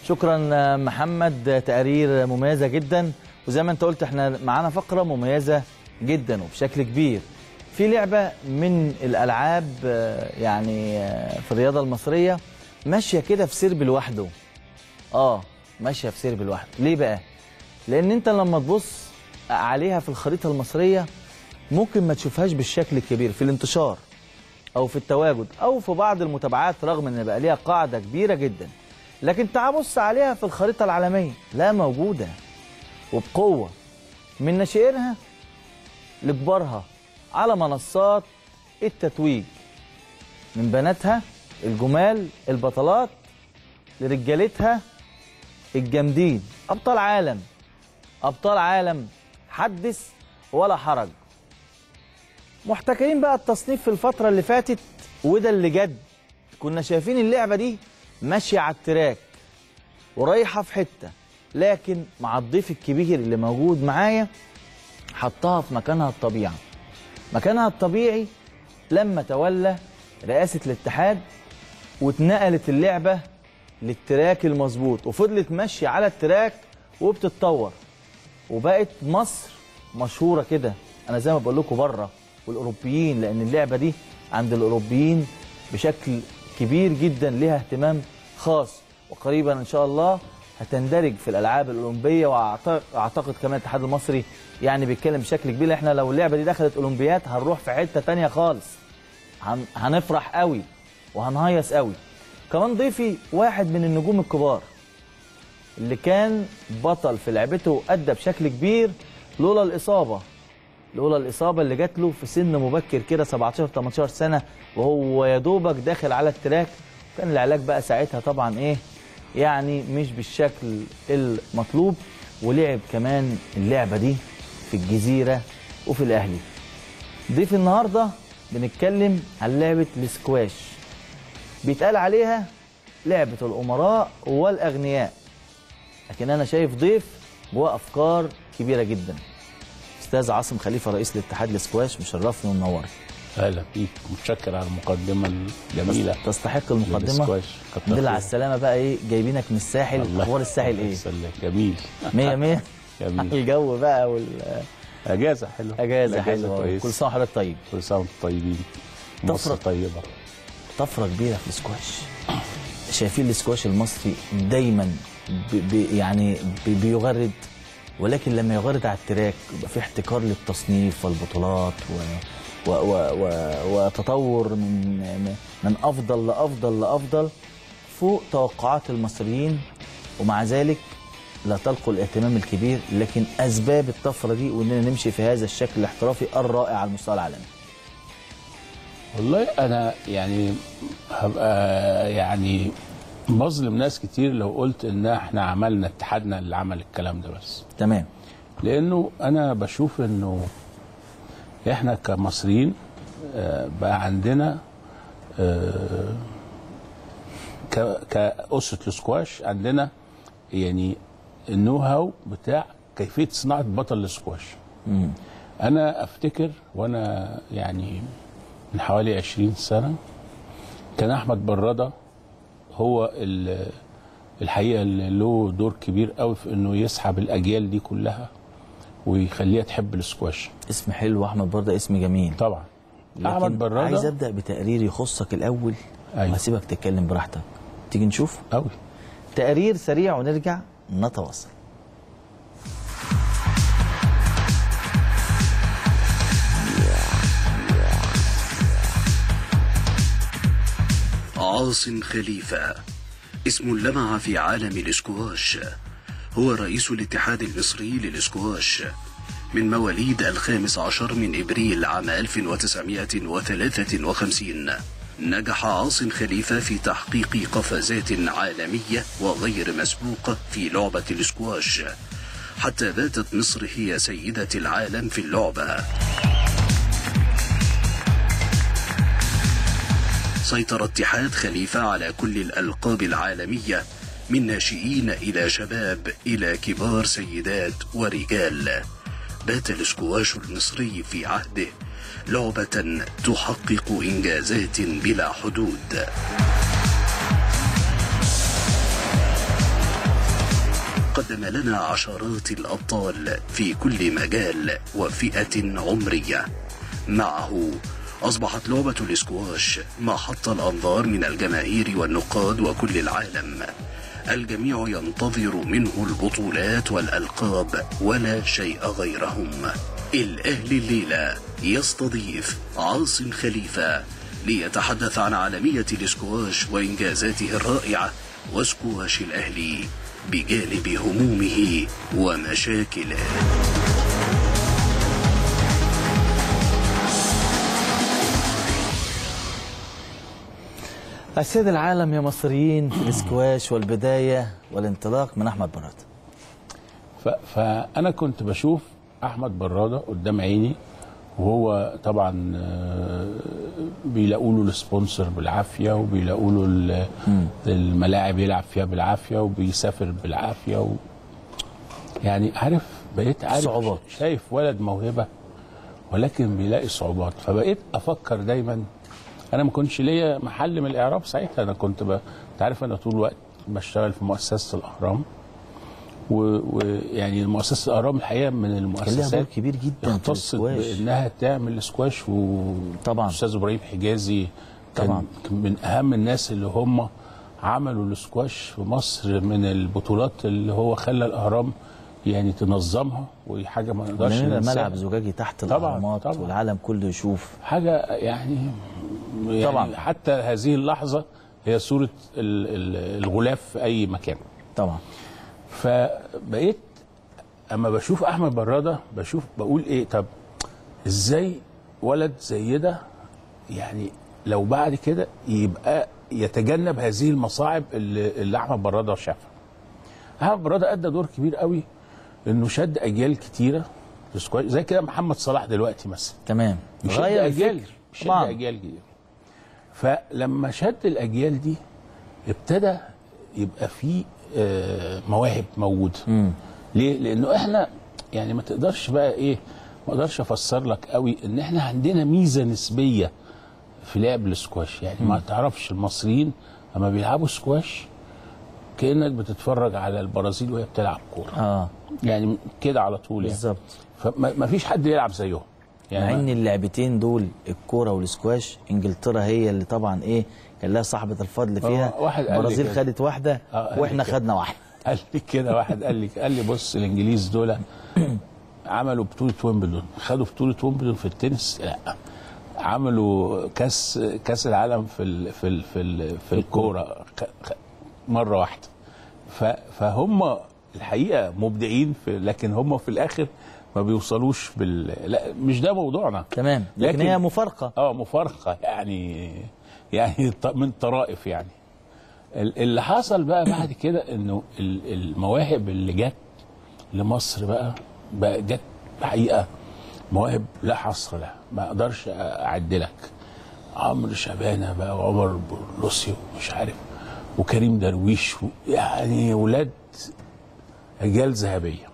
شكرا محمد تقارير مميزه جدا وزي ما انت قلت احنا معانا فقره مميزه جدا وبشكل كبير في لعبه من الالعاب آه، يعني آه، في الرياضه المصريه ماشيه كده في سرب لوحده اه ماشيه في سرب لوحده ليه بقى لان انت لما تبص عليها في الخريطه المصريه ممكن ما تشوفهاش بالشكل الكبير في الانتشار او في التواجد او في بعض المتابعات رغم ان بقى ليها قاعده كبيره جدا لكن تعال بص عليها في الخريطه العالميه لا موجوده وبقوه من نشئرها لكبارها على منصات التتويج من بناتها الجمال البطلات لرجالتها الجامدين ابطال عالم ابطال عالم حدث ولا حرج محتكرين بقى التصنيف في الفترة اللي فاتت وده اللي جد كنا شايفين اللعبة دي ماشية على التراك ورايحة في حتة لكن مع الضيف الكبير اللي موجود معايا حطها في مكانها الطبيعي مكانها الطبيعي لما تولى رئاسة الاتحاد واتنقلت اللعبة للتراك المظبوط وفضلت ماشية على التراك وبتتطور وبقت مصر مشهورة كده أنا زي ما بقول لكم بره والأوروبيين لأن اللعبة دي عند الأوروبيين بشكل كبير جدا لها اهتمام خاص وقريبا إن شاء الله هتندرج في الألعاب الأولمبية وأعتقد كمان الاتحاد المصري يعني بيتكلم بشكل كبير احنا لو اللعبة دي دخلت أولمبيات هنروح في حتة تانية خالص هن... هنفرح قوي وهنهيص قوي كمان ضيفي واحد من النجوم الكبار اللي كان بطل في لعبته وأدى بشكل كبير لولا الإصابة لولا الإصابة اللي جات له في سن مبكر كده 17 18 سنة وهو يا دوبك داخل على التراك كان العلاج بقى ساعتها طبعا إيه يعني مش بالشكل المطلوب ولعب كمان اللعبة دي في الجزيرة وفي الأهلي ضيف النهاردة بنتكلم عن لعبة السكواش بيتقال عليها لعبة الأمراء والأغنياء لكن أنا شايف ضيف جواه أفكار كبيرة جدا أستاذ عاصم خليفة رئيس الاتحاد السكواش مشرفني ومنورني اهلا بيك متشكر على المقدمه الجميله تستحق المقدمة للسكواش. كتر الحمد لله على خيرك. السلامة بقى إيه جايبينك من الساحل الله- أخبار الساحل الله إيه؟ يسلمك. جميل مية مية جميل الجو بقى اجازه حلوه والأجازة الأجازة حلوة كويس كل سنة وحضرتك طيب كل سنه وانتم طيبين مصر تفرق. طيبه طفره كبيره في السكواش شايفين السكواش المصري دايما بي بي يعني بي بيغرد ولكن لما يغرد على التراك يبقى في احتكار للتصنيف والبطولات و و و و وتطور من من افضل لافضل لافضل فوق توقعات المصريين ومع ذلك لا تلقوا الاهتمام الكبير لكن اسباب الطفره دي واننا نمشي في هذا الشكل الاحترافي الرائع على المستوى العالمي والله انا يعني هبقى يعني بظلم ناس كتير لو قلت ان احنا عملنا اتحادنا اللي عمل الكلام ده بس تمام لانه انا بشوف انه احنا كمصريين آه، بقى عندنا آه، ك- كأسرة السكواش عندنا يعني النو هاو بتاع كيفية صناعة بطل السكواش أنا أفتكر وأنا يعني من حوالي 20 سنة كان أحمد برادة هو ال- الحقيقة اللي له دور كبير قوي في إنه يسحب الأجيال دي كلها ويخليها تحب السكواش اسم حلو احمد برده اسم جميل طبعا احمد لكن برادة عايز ابدا بتقرير يخصك الاول أيوة. وهسيبك تتكلم براحتك تيجي نشوف قوي تقرير سريع ونرجع نتواصل عاصم خليفة اسم لمع في عالم الاسكواش هو رئيس الاتحاد المصري للاسكواش من مواليد الخامس عشر من إبريل عام 1953 نجح عاصم خليفة في تحقيق قفزات عالمية وغير مسبوقة في لعبة الاسكواش حتى باتت مصر هي سيدة العالم في اللعبة سيطر اتحاد خليفة على كل الألقاب العالمية من ناشئين إلى شباب إلى كبار سيدات ورجال بات الاسكواش المصري في عهده لعبة تحقق إنجازات بلا حدود قدم لنا عشرات الأبطال في كل مجال وفئة عمرية معه أصبحت لعبة الإسكواش محط الأنظار من الجماهير والنقاد وكل العالم الجميع ينتظر منه البطولات والألقاب ولا شيء غيرهم الأهلي الليلة يستضيف عاصم خليفة ليتحدث عن عالمية الإسكواش وإنجازاته الرائعة واسكواش الأهلي بجانب همومه ومشاكله السيد العالم يا مصريين في الاسكواش والبدايه والانطلاق من احمد براد ف- فانا كنت بشوف احمد براده قدام عيني وهو طبعا آه، بيلاقوا له السبونسر بالعافيه وبيلاقوا له ال- الملاعب يلعب فيها بالعافيه وبيسافر بالعافيه و... يعني عارف بقيت عارف صعوبات. شايف ولد موهبه ولكن بيلاقي صعوبات فبقيت افكر دايما انا ما كنتش ليا محل من الاعراب ساعتها انا كنت ب... انت عارف انا طول الوقت بشتغل في مؤسسه الاهرام ويعني و... مؤسسه الاهرام الحقيقه من كان لها دور المؤسسات كبير جدا في اختصت الاسكواش بانها تعمل سكواش و طبعاً. استاذ ابراهيم حجازي كان طبعاً. كان من اهم الناس اللي هم عملوا السكواش في مصر من البطولات اللي هو خلى الاهرام يعني تنظمها ودي حاجه ما نقدرش ونعمل ننساها ملعب زجاجي تحت طبعاً، الاهرامات طبعاً. والعالم كله يشوف حاجه يعني, يعني طبعاً. حتى هذه اللحظه هي صوره ال- ال- الغلاف في اي مكان طبعا فبقيت اما بشوف احمد براده بشوف بقول ايه طب ازاي ولد زي ده يعني لو بعد كده يبقى يتجنب هذه المصاعب اللي, اللي احمد براده شافها احمد براده ادى دور كبير قوي انه شد اجيال كتيره في السكواش زي كده محمد صلاح دلوقتي مثلا تمام بيشد غير اجيال الفكر شد طبعا اجيال جديده فلما شد الاجيال دي ابتدى يبقى في آه، مواهب موجوده ليه؟ لانه احنا يعني ما تقدرش بقى ايه ما اقدرش افسر لك قوي ان احنا عندنا ميزه نسبيه في لعب السكواش يعني ما تعرفش المصريين لما بيلعبوا سكواش كانك بتتفرج على البرازيل وهي بتلعب كوره اه يعني كده على طول يعني بالظبط فما ما فيش حد يلعب زيهم مع يعني ان اللعبتين دول الكوره والسكواش انجلترا هي اللي طبعا ايه كان لها صاحبه الفضل فيها آه، واحد قال لي البرازيل كده. خدت واحده آه، قال لي واحنا كده. خدنا واحده قال لي كده واحد قال لي قال لي بص الانجليز دول عملوا بطوله ويمبلدون خدوا بطوله ويمبلدون في التنس لا عملوا كاس كاس العالم في ال في ال في ال في الكوره خ- خ- مره واحده ف- فهم الحقيقه مبدعين في لكن هم في الاخر ما بيوصلوش بال لا مش ده موضوعنا تمام لكن, لكن- هي مفارقه اه مفارقه يعني يعني ط- من طرائف يعني ال- اللي حصل بقى بعد كده انه ال- المواهب اللي جت لمصر بقى بقى جت حقيقه مواهب لا حصر لها ما اقدرش اعدلك عمرو شبانه بقى وعمر بولوسي ومش عارف وكريم درويش و- يعني ولاد اجيال ذهبيه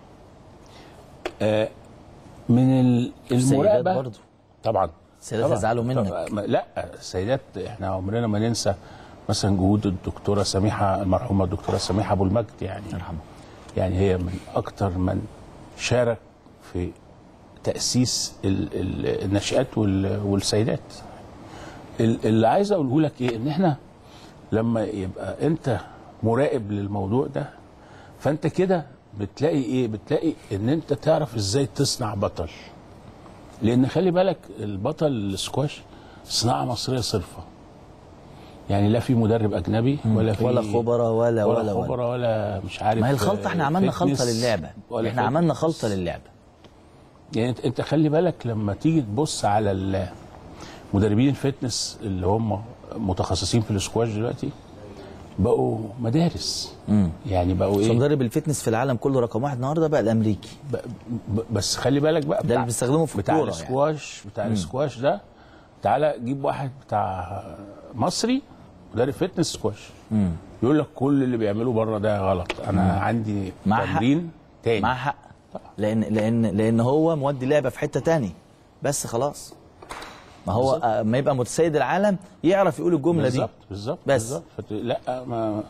آه، من ال- السيدات المراقبه برضو طبعا السيدات طبعاً. هيزعلوا منك. طبعاً. ما- لا السيدات احنا عمرنا ما ننسى مثلا جهود الدكتوره سميحه المرحومه الدكتوره سميحه ابو المجد يعني يرحمها يعني هي من اكتر من شارك في تاسيس ال- ال- الناشئات وال- والسيدات ال- اللي عايز اقوله لك ايه ان احنا لما يبقى انت مراقب للموضوع ده فانت كده بتلاقي ايه بتلاقي ان انت تعرف ازاي تصنع بطل لان خلي بالك البطل السكواش صناعه مصريه صرفه يعني لا في مدرب اجنبي ولا في ولا خبراء ولا ولا ولا ولا خبراء ولا مش عارف ما هي الخلطه احنا عملنا فتنس خلطه للعبه ولا احنا فتنس. عملنا خلطه للعبه يعني انت, انت خلي بالك لما تيجي تبص على ال- مدربين الفتنس اللي هم متخصصين في السكواش دلوقتي بقوا مدارس يعني بقوا بس ايه مدرب الفتنس في العالم كله رقم واحد النهارده بقى الامريكي ب- ب- بس خلي بالك بقى اللي بيستخدمه في بتاع الكورة يعني. السكواش بتاع السكواش ده تعالى جيب واحد بتاع مصري مدرب فتنس سكواش يقول لك كل اللي بيعملوه بره ده غلط انا عندي مع حق. تمرين تاني مع حق لان لان لان هو مودي لعبه في حته تاني بس خلاص ما هو آه، ما يبقى متسيد العالم يعرف يقول الجمله دي بالظبط بالظبط بس. بالظبط فت... لا ما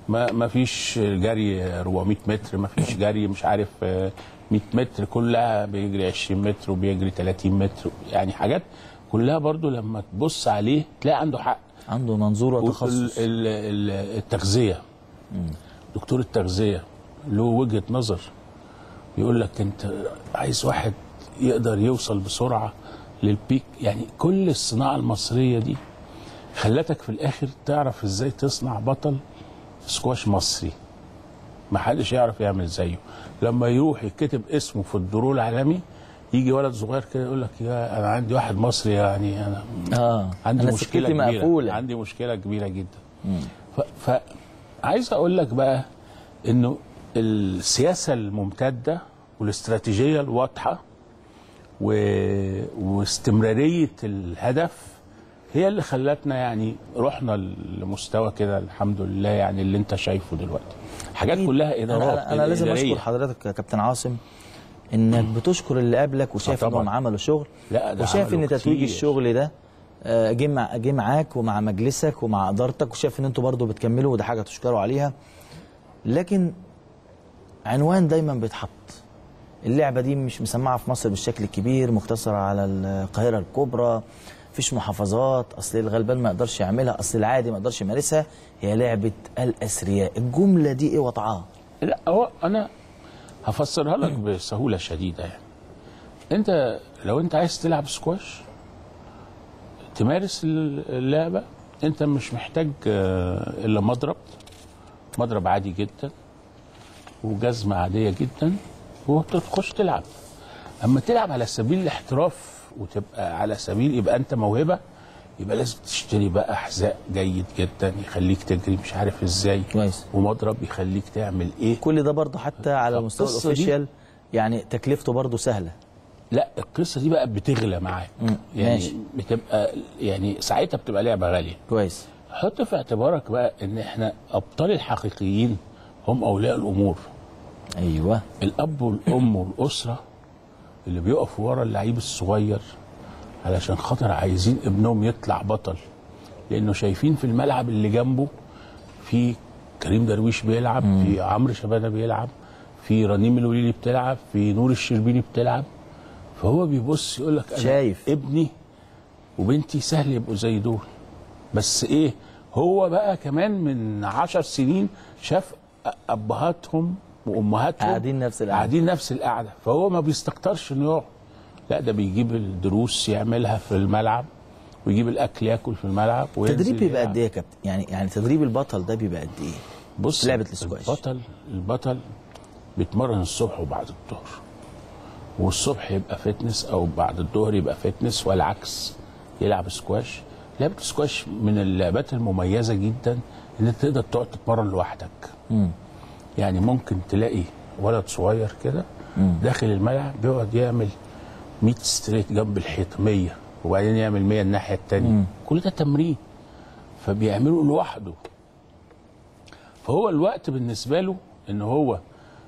ما ما فيش جري 400 متر ما فيش جري مش عارف آه، 100 متر كلها بيجري 20 متر وبيجري 30 متر يعني حاجات كلها برضو لما تبص عليه تلاقي عنده حق عنده منظور وال- وتخصص ال- ال- التغذيه دكتور التغذيه له وجهه نظر يقول لك انت عايز واحد يقدر يوصل بسرعه للبيك يعني كل الصناعه المصريه دي خلتك في الاخر تعرف ازاي تصنع بطل سكواش مصري ما حدش يعرف يعمل زيه لما يروح يكتب اسمه في الدرو العالمي يجي ولد صغير كده يقول لك يا انا عندي واحد مصري يعني انا اه عندي أنا مشكله سكتي كبيره مقفوله عندي مشكله كبيره جدا ف... فعايز اقول لك بقى انه السياسه الممتده والاستراتيجيه الواضحه و... واستمراريه الهدف هي اللي خلتنا يعني رحنا لمستوى كده الحمد لله يعني اللي انت شايفه دلوقتي حاجات أكيد. كلها ادارات انا, أنا لازم إدارية. اشكر حضرتك يا كابتن عاصم انك بتشكر اللي قبلك وشايف طبعاً. انهم عملوا شغل لا، ده وشايف ان عملوا تتويج كتير. الشغل ده آه، جه مع جه معاك ومع مجلسك ومع ادارتك وشايف ان انتوا برضو بتكملوا وده حاجه تشكروا عليها لكن عنوان دايما بيتحط اللعبه دي مش مسمعه في مصر بالشكل الكبير مقتصره على القاهره الكبرى مفيش محافظات اصل الغلبان ما يقدرش يعملها اصل العادي ما يقدرش يمارسها هي لعبه الاثرياء الجمله دي ايه وضعها لا هو انا هفسرها لك بسهوله شديده يعني انت لو انت عايز تلعب سكواش تمارس اللعبه انت مش محتاج آه، الا مضرب مضرب عادي جدا وجزمه عاديه جدا وتخش تلعب اما تلعب على سبيل الاحتراف وتبقى على سبيل يبقى انت موهبه يبقى لازم تشتري بقى حذاء جيد جدا يخليك تجري مش عارف ازاي كويس. ومضرب يخليك تعمل ايه كل ده برضه حتى على مستوى فالقصة دي- الاوفيشال يعني تكلفته برضه سهله لا القصه دي بقى بتغلى معاك يعني ماشي. بتبقى يعني ساعتها بتبقى لعبه غاليه كويس حط في اعتبارك بقى ان احنا ابطال الحقيقيين هم اولياء الامور ايوه الاب والام والاسره اللي بيقفوا ورا اللعيب الصغير علشان خاطر عايزين ابنهم يطلع بطل لانه شايفين في الملعب اللي جنبه في كريم درويش بيلعب في عمرو شبانه بيلعب في رنيم الوليلي بتلعب في نور الشربيني بتلعب فهو بيبص يقول لك انا شايف. ابني وبنتي سهل يبقوا زي دول بس ايه هو بقى كمان من عشر سنين شاف ابهاتهم وامهاتهم قاعدين نفس القعدة. قاعدين نفس القعده فهو ما بيستكترش انه يقعد لا ده بيجيب الدروس يعملها في الملعب ويجيب الاكل ياكل في الملعب وينزل التدريب بيبقى يلعب. قد ايه يا كابتن يعني يعني تدريب البطل ده بيبقى قد ايه بص لعبة الاسكواش. البطل البطل بيتمرن الصبح وبعد الظهر والصبح يبقى فتنس او بعد الظهر يبقى فتنس والعكس يلعب سكواش لعبة السكواش من اللعبات المميزة جدا ان انت تقدر تقعد تتمرن لوحدك يعني ممكن تلاقي ولد صغير كده داخل الملعب بيقعد يعمل 100 ستريت جنب الحيط 100 وبعدين يعمل 100 الناحية التانية كل ده تمرين فبيعمله لوحده فهو الوقت بالنسبه له ان هو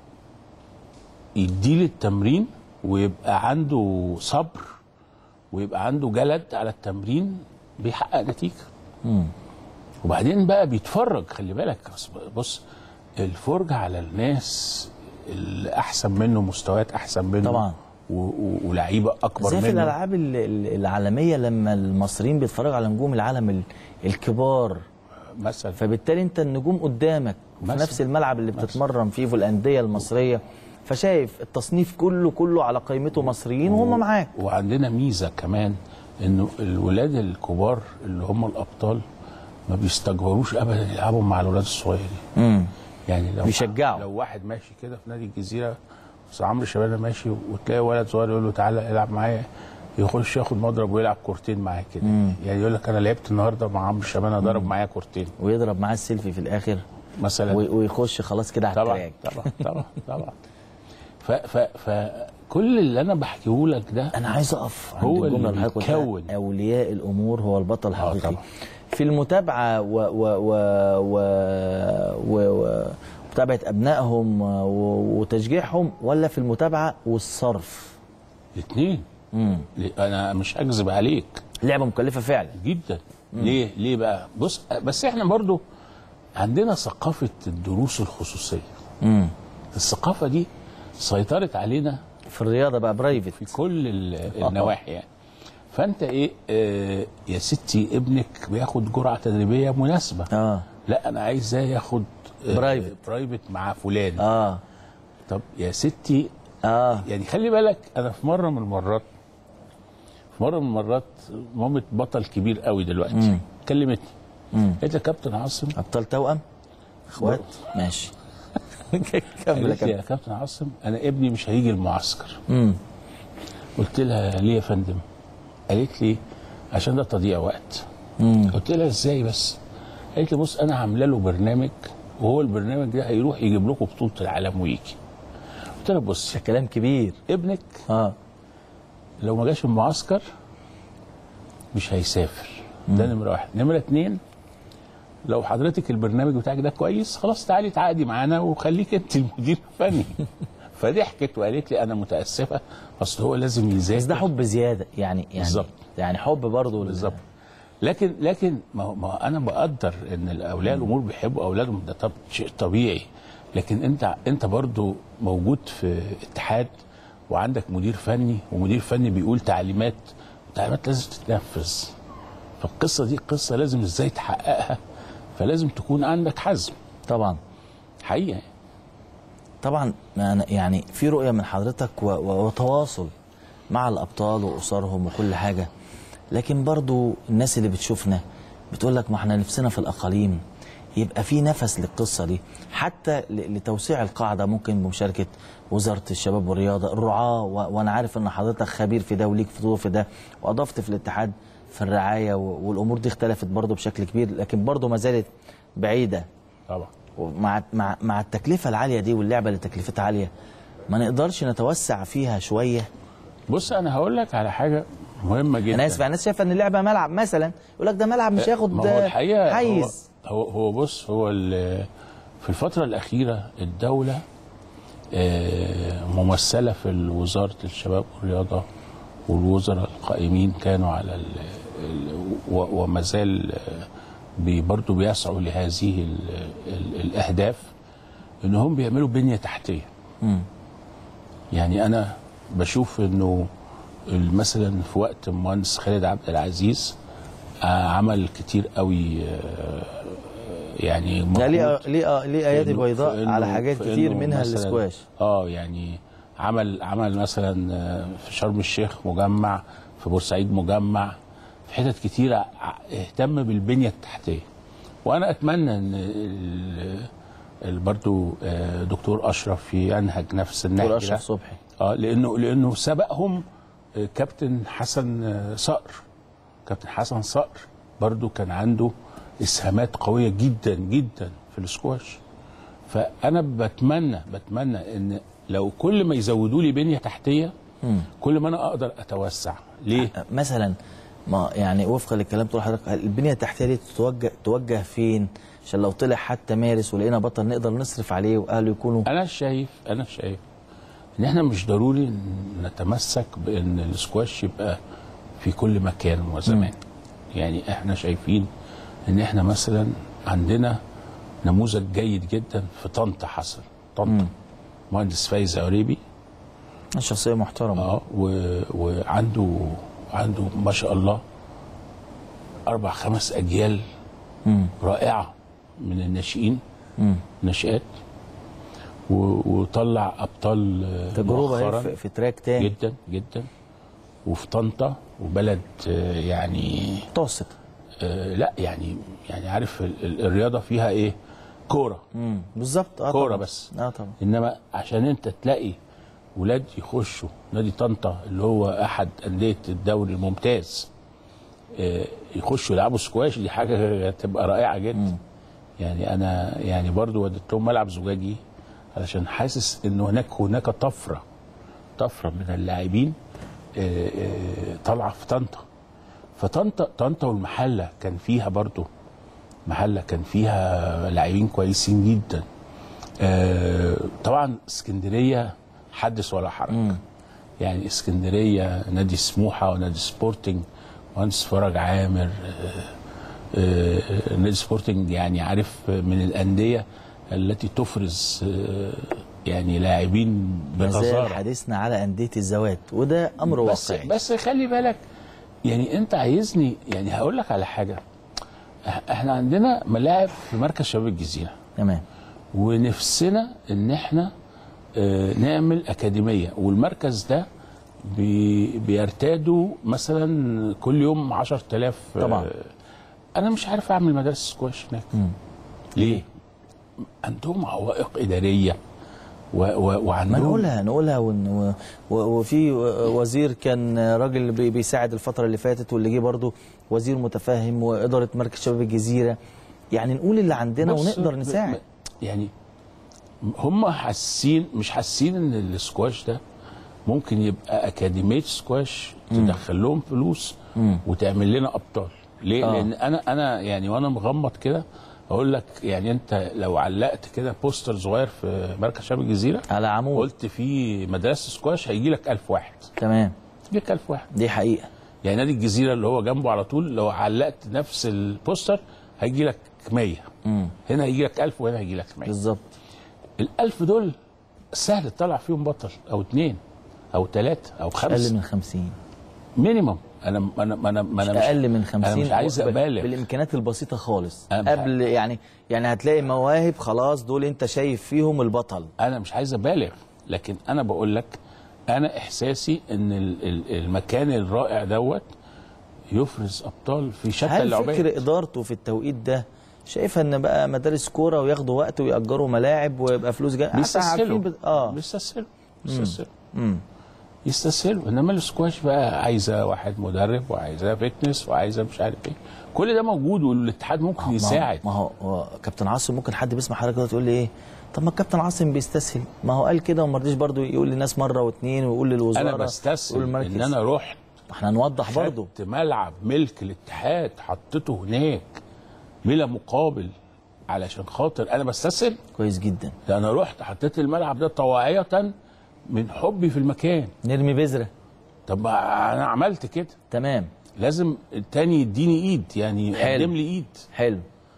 يديل التمرين ويبقى عنده صبر ويبقى عنده جلد على التمرين بيحقق نتيجه وبعدين بقى بيتفرج خلي بالك بص الفرجه على الناس اللي احسن منه مستويات احسن منه طبعا. و- و- ولعيبه اكبر زي منه في الالعاب ال- ال- العالميه لما المصريين بيتفرجوا على نجوم العالم ال- الكبار مثلا فبالتالي انت النجوم قدامك في مثلا. نفس الملعب اللي بتتمرن فيه في الانديه المصريه فشايف التصنيف كله كله على قائمته مصريين وهم معاك وعندنا ميزه كمان انه الولاد الكبار اللي هم الابطال ما بيستجبروش ابدا يلعبوا مع الولاد الصغيرين امم يعني لو بيشجعوا. لو واحد ماشي كده في نادي الجزيره بس عمرو شبانه ماشي وتلاقي ولد صغير يقول له تعالى العب معايا يخش ياخد مضرب ويلعب كورتين معاه كده يعني يقول لك انا لعبت النهارده مع عمرو شبانه ضرب معايا كورتين ويضرب معاه السيلفي في الاخر مثلا وي- ويخش خلاص كده على طبعا التراك طبعا طبعا طبعا ف ف فكل اللي انا بحكيه لك ده انا عايز اقف عند هو الجمله اللي اللي حضرتك قلتها، بيكون. اولياء الامور هو البطل الحقيقي طبعا. في المتابعه و و و و و و متابعه ابنائهم و- وتشجيعهم ولا في المتابعه والصرف الاثنين انا مش اكذب عليك لعبه مكلفه فعلا جدا ليه ليه بقى بص بس احنا برضو عندنا ثقافه الدروس الخصوصيه امم الثقافه دي سيطرت علينا في الرياضه بقى برايفت في كل ال- النواحي يعني فانت ايه آه يا ستي ابنك بياخد جرعه تدريبيه مناسبه اه لا انا عايزاه ياخد آه، برايفت. برايفت مع فلان اه طب يا ستي اه يعني خلي بالك انا في مره من المرات في مره من المرات مامة بطل كبير قوي دلوقتي كلمتني مم. قالت لي يا كابتن عاصم ابطال توأم اخوات ماشي كمل يا قالت لي يا كابتن كابتن عاصم انا ابني مش هيجي المعسكر امم قلت لها ليه يا فندم قالت لي عشان ده تضييع وقت امم قلت لها ازاي بس قالت لي بص انا عامله له برنامج وهو البرنامج ده هيروح يجيب لكم بطوله العالم ويجي قلت لها بص ده كلام كبير ابنك اه لو ما جاش المعسكر مش هيسافر ده نمره واحد نمره اتنين لو حضرتك البرنامج بتاعك ده كويس خلاص تعالي تعاقدي معانا وخليك انت المدير الفني فضحكت وقالت لي انا متاسفه اصل هو لازم يذاكر بس ده حب زياده يعني يعني بالظبط. يعني حب برضه بالظبط لكن لكن ما هو- ما هو انا بقدر ان اولياء الامور بيحبوا اولادهم ده طب شيء طبيعي لكن انت انت برضو موجود في اتحاد وعندك مدير فني ومدير فني بيقول تعليمات التعليمات لازم تتنفذ فالقصه دي قصه لازم ازاي تحققها فلازم تكون عندك حزم طبعا حقيقه طبعا أنا يعني في رؤيه من حضرتك و- و- وتواصل مع الابطال واسرهم وكل حاجه لكن برضو الناس اللي بتشوفنا بتقول لك ما احنا نفسنا في الاقاليم يبقى في نفس للقصه دي حتى ل- لتوسيع القاعده ممكن بمشاركه وزاره الشباب والرياضه الرعاه و- وانا عارف ان حضرتك خبير في ده وليك فضول في ده واضفت في الاتحاد في الرعايه و- والامور دي اختلفت برضو بشكل كبير لكن برضو ما زالت بعيده طبعا ومع مع مع التكلفه العاليه دي واللعبه اللي تكلفتها عاليه ما نقدرش نتوسع فيها شويه بص انا هقول لك على حاجه مهمه جدا انا اسف يعني الناس شايفه ان اللعبه ملعب مثلا يقول لك ده ملعب مش هياخد ما هو الحقيقه حيز هو هو, هو بص هو ال- في الفتره الاخيره الدوله آه، ممثله في وزاره الشباب والرياضه والوزراء القائمين كانوا على ال ال و- وما زال آه، بي- برضو بيسعوا لهذه ال ال الاهداف ان هم بيعملوا بنيه تحتيه يعني انا بشوف انه مثلا في وقت المهندس خالد عبد العزيز آه، عمل كتير قوي آه، يعني ده مجهود ليه ليه ليه ايادي في إنه- بيضاء في إنه- على حاجات في كتير إنه منها مثلاً- الاسكواش اه يعني عمل عمل مثلا آه، في شرم الشيخ مجمع في بورسعيد مجمع في حتت كتيره ع- اهتم بالبنيه التحتيه وانا اتمنى ان ال- ال- برضو آه، دكتور اشرف ينهج نفس النهج دكتور ده. اشرف صبحي اه لانه لانه سبقهم آه، كابتن حسن آه، صقر كابتن حسن صقر برضو كان عنده اسهامات قويه جدا جدا في الاسكواش فانا بتمنى بتمنى ان لو كل ما يزودوا لي بنيه تحتيه كل ما انا اقدر اتوسع ليه مثلا ما يعني وفقا للكلام بتقول حضرتك البنيه التحتيه دي توجه توجه فين عشان لو طلع حتى مارس ولقينا بطل نقدر نصرف عليه واهله يكونوا انا شايف انا شايف ان احنا مش ضروري نتمسك بان السكواش يبقى في كل مكان وزمان يعني احنا شايفين ان احنا مثلا عندنا نموذج جيد جدا في طنطا حصل طنطا مهندس فايز عريبي شخصيه محترمه اه و- وعنده عنده ما شاء الله اربع خمس اجيال مم. رائعه من الناشئين مم. ناشئات و- وطلع ابطال آه، تجربه مؤخراً هي في, في تراك تاني جدا جدا وفي طنطا وبلد آه، يعني متوسط آه، لا يعني يعني عارف ال- ال- الرياضه فيها ايه كوره مم. بالظبط اه كورة طبعاً. بس. اه طبعا انما عشان انت تلاقي ولاد يخشوا نادي طنطا اللي هو احد انديه الدوري الممتاز آه، يخشوا يلعبوا سكواش دي حاجه تبقى رائعه جدا يعني انا يعني برضو وديت لهم ملعب زجاجي علشان حاسس ان هناك هناك طفره طفره من اللاعبين آه، آه، طالعه في طنطا فطنطا طنطا والمحله كان فيها برضو محله كان فيها لاعبين كويسين جدا آه، طبعا اسكندريه حدث ولا حرج يعني اسكندريه نادي سموحه ونادي سبورتنج مهندس فرج عامر آه، آه، نادي سبورتنج يعني عارف من الانديه التي تفرز آه، يعني لاعبين ما زال بغزاره حديثنا على انديه الزوات وده امر بس واقعي بس خلي بالك يعني انت عايزني يعني هقول لك على حاجه إح- احنا عندنا ملاعب في مركز شباب الجزيره تمام ونفسنا ان احنا آه، نعمل اكاديميه والمركز ده بي بيرتادوا مثلا كل يوم 10000 آه، طبعا. انا مش عارف اعمل مدارس سكواش هناك ليه؟ عندهم عوائق اداريه و و ما وعندهم نقولها نقولها ون- و- و- وفي وزير كان راجل بي- بيساعد الفتره اللي فاتت واللي جه برضه وزير متفاهم واداره مركز شباب الجزيره يعني نقول اللي عندنا بص، ونقدر ب- نساعد ب- يعني هم حاسين مش حاسين ان السكواش ده ممكن يبقى اكاديميه سكواش تدخل لهم فلوس وتعمل لنا ابطال ليه؟ آه. لان انا انا يعني وانا مغمض كده اقول لك يعني انت لو علقت كده بوستر صغير في مركز شباب الجزيره على عمود قلت في مدرسه سكواش هيجي لك 1000 واحد تمام يجي لك 1000 واحد دي حقيقه يعني نادي الجزيره اللي هو جنبه على طول لو علقت نفس البوستر هيجي لك 100 هنا هيجي لك 1000 وهنا هيجي لك 100 بالظبط الألف دول سهل تطلع فيهم بطل أو اتنين أو تلاتة أو اقل خمسة من 50 مينيمم أنا أنا أنا مش أنا اقل من 50 أنا مش عايز ب- أبالغ بالامكانيات البسيطه خالص أنا مش قبل يعني يعني هتلاقي مواهب خلاص دول انت شايف فيهم البطل أنا مش عايز أبالغ لكن أنا بقول لك أنا إحساسي إن ال- ال- المكان الرائع دوت يفرز أبطال في شتى هل اللعبات فكر ادارته في التوقيت ده شايفها ان بقى مدارس كوره وياخدوا وقت ويأجروا ملاعب ويبقى فلوس جايه حتى بيستسهلوا عارفين بت... اه بيستسهلوا بيستسهلوا يستسهلوا انما السكواش بقى عايزه واحد مدرب وعايزه فتنس وعايزه مش عارف ايه كل ده موجود والاتحاد ممكن ما هو- يساعد ما هو هو كابتن عاصم ممكن حد بيسمع حضرتك دلوقتي يقول لي ايه طب ما الكابتن عاصم بيستسهل ما هو قال كده وما رضيش برضه يقول للناس مره واثنين ويقول للوزاره انا بستسهل ويقول المركز. ان انا رحت احنا هنوضح برضه خدت ملعب ملك الاتحاد حطيته هناك بلا مقابل علشان خاطر انا بستسهل كويس جدا ده انا رحت حطيت الملعب ده طواعية من حبي في المكان نرمي بذره طب ما انا عملت كده تمام لازم التاني يديني ايد يعني حلو. يقدم لي ايد حلو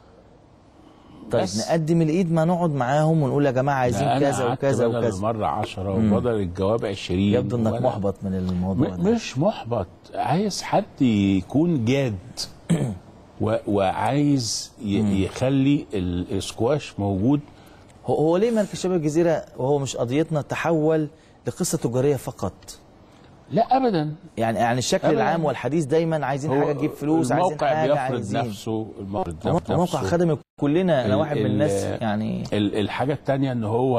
طيب بس. نقدم الايد ما نقعد معاهم ونقول يا جماعه عايزين ده أنا كذا قعدت وكذا بدل وكذا المرة عشرة وبدل الجواب عشرين يبدو انك وأنا- محبط من الموضوع م- ده مش محبط عايز حد يكون جاد و- وعايز ي- يخلي ال- السكواش موجود هو, هو ليه مركز شباب الجزيره وهو مش قضيتنا تحول لقصه تجاريه فقط لا ابدا يعني يعني الشكل أبداً. العام والحديث دايما عايزين هو حاجه تجيب فلوس عايزين الموقع حاجه بيفرض عايزين نفسه الموقع ده موقع نفسه. موقع خدمي كلنا انا ال- واحد من ال- الناس يعني ال- الحاجة التانية ان هو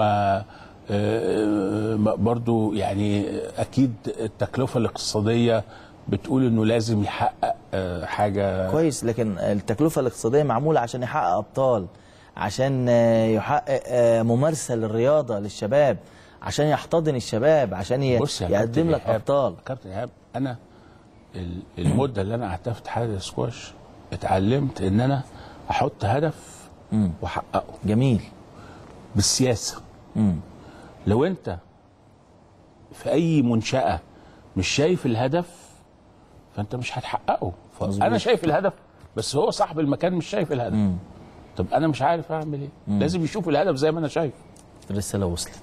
آه، برضو يعني اكيد التكلفة الاقتصادية بتقول انه لازم يحقق آه، حاجة كويس لكن التكلفه الاقتصاديه معموله عشان يحقق ابطال عشان آه، يحقق آه، ممارسه للرياضه للشباب عشان يحتضن الشباب عشان ي- بص يا يقدم كابتن لك إيهاب- ابطال كابتن ايهاب انا ال- المده اللي انا قعدتها في اتحاد السكواش اتعلمت ان انا احط هدف واحققه جميل بالسياسه مم. لو انت في اي منشاه مش شايف الهدف فانت مش هتحققه انا شايف الهدف بس هو صاحب المكان مش شايف الهدف طب انا مش عارف اعمل ايه لازم يشوف الهدف زي ما انا شايف الرسالة وصلت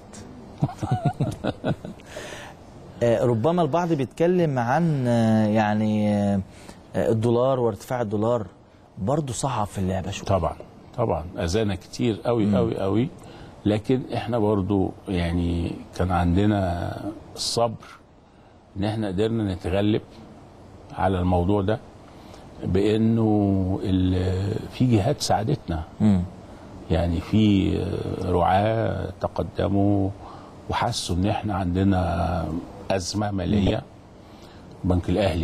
آه، ربما البعض بيتكلم عن آه، يعني آه، الدولار وارتفاع الدولار برضه صعب في اللعبة شوية طبعا طبعا اذانا كتير قوي قوي قوي لكن احنا برضو يعني كان عندنا الصبر ان احنا قدرنا نتغلب على الموضوع ده بانه ال- في جهات ساعدتنا مم. يعني في رعاة تقدموا وحسوا ان احنا عندنا ازمه ماليه بنك الاهلي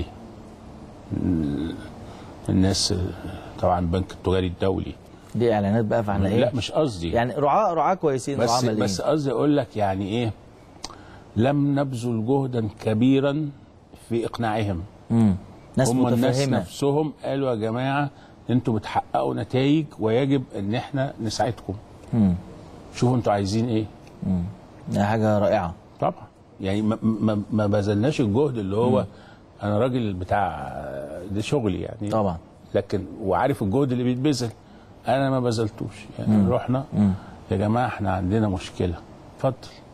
الناس طبعا البنك التجاري الدولي دي اعلانات بقى فعلا ايه لا مش قصدي يعني رعاة رعاة كويسين رعاة بس ماليين بس قصدي اقول لك يعني ايه لم نبذل جهدا كبيرا في اقناعهم مم. ناس هم الناس متفهمة نفسهم قالوا يا جماعه انتوا بتحققوا نتائج ويجب ان احنا نساعدكم مم. شوفوا انتوا عايزين ايه مم. دي حاجة رائعة طبعا يعني ما, ما, ما بذلناش الجهد اللي هو انا راجل بتاع ده شغلي يعني طبعا لكن وعارف الجهد اللي بيتبذل انا ما بذلتوش يعني رحنا يا جماعه احنا عندنا مشكله اتفضل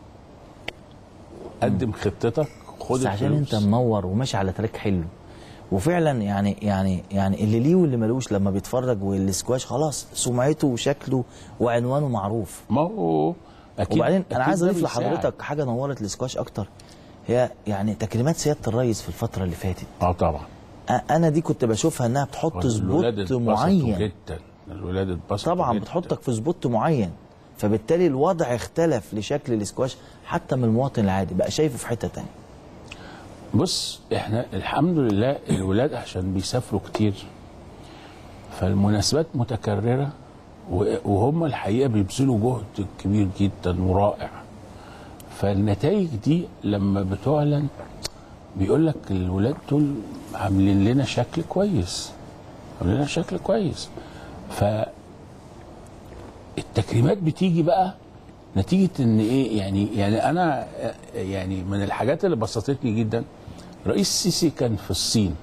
قدم خطتك خد بس عشان انت الفلوس. منور وماشي على تراك حلو وفعلا يعني يعني يعني اللي ليه واللي ملوش لما بيتفرج والسكواش خلاص سمعته وشكله وعنوانه معروف ما هو اكيد وبعدين انا أكيد عايز ده اضيف بيساعد. لحضرتك حاجه نورت السكواش اكتر هي يعني تكريمات سياده الرئيس في الفتره اللي فاتت اه طبعا أ- انا دي كنت بشوفها انها بتحط الولاد سبوت اتبسطوا معين جدا الولاد اتبسطوا طبعا جداً. بتحطك في سبوت معين فبالتالي الوضع اختلف لشكل الاسكواش حتى من المواطن العادي بقى شايفه في حته تانية بص احنا الحمد لله الولاد عشان بيسافروا كتير فالمناسبات متكررة و- وهم الحقيقة بيبذلوا جهد كبير جدا ورائع فالنتائج دي لما بتعلن بيقول لك الولاد دول عاملين لنا شكل كويس عاملين لنا شكل كويس ف التكريمات بتيجي بقى نتيجة ان ايه يعني يعني انا آه، يعني من الحاجات اللي بسطتني جدا رئيس السيسي كان في الصين